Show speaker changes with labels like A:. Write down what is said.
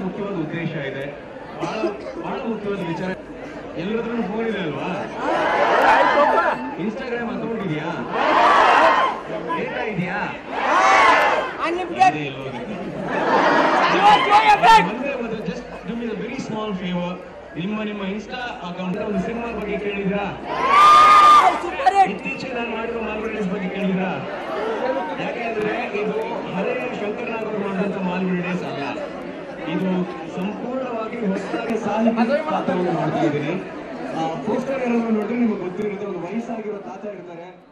A: ಮುಖ್ಯವಾದ ಉದ್ದೇಶ ಇದೆ ಬಹಳ ಬಹಳ ಮುಖ್ಯವಾದ ವಿಚಾರ ಎಲ್ಲರತ್ರ ಫೋನ್ ಇದೆ ಅಲ್ವಾ ಇನ್ಸ್ಟಾಗ್ರಾಮ್ ಅಕೌಂಟ್ ಇದೆಯಾ ಡೇಟಾ ಇದೆಯಾ ಇದೆ ಇಲ್ವೋ ಗೊತ್ತಿಲ್ಲ. ಒಂದೇ ಒಂದು just do me very small favour ನಿಮ್ಮ ನಿಮ್ಮ ಇನ್ಸ್ಟಾ ಅಕೌಂಟ್ ಒಂದು ಸಿನಿಮಾ ಬಗ್ಗೆ ಕೇಳಿದ್ರಾ ಇತ್ತೀಚೆಗೆ ನಾನು ಮಾಡಿರೋ ಮಾಲ್ಗುಡಿಸ್ ಬಗ್ಗೆ ಕೇಳಿದ್ರಾ ಯಾಕೆಂದ್ರೆ ಇದು ಹರೇ ಶಂಕರ್ನಾಗ್ ಅವರು ಮಾಡಿದಂತ ಮಾಲ್ಗುಡಿಸ್ ಅಲ್ಲ ಇದು ಸಂಪೂರ್ಣವಾಗಿ ಹೊಸದಾಗಿ ಸಾಹಿತ್ಯ ಪಾತ್ರವನ್ನು ಮಾಡ್ತಾ ಇದ್ದೀನಿ ಪೋಸ್ಟರ್ ಏನಾದ್ರು ನೋಡಿದ್ರೆ ನಿಮಗೆ ಗೊತ್ತಿರುತ್ತೆ ಒಂದು ವಯಸ್ಸಾಗಿರೋ ತಾತ ಇರ್ತಾರೆ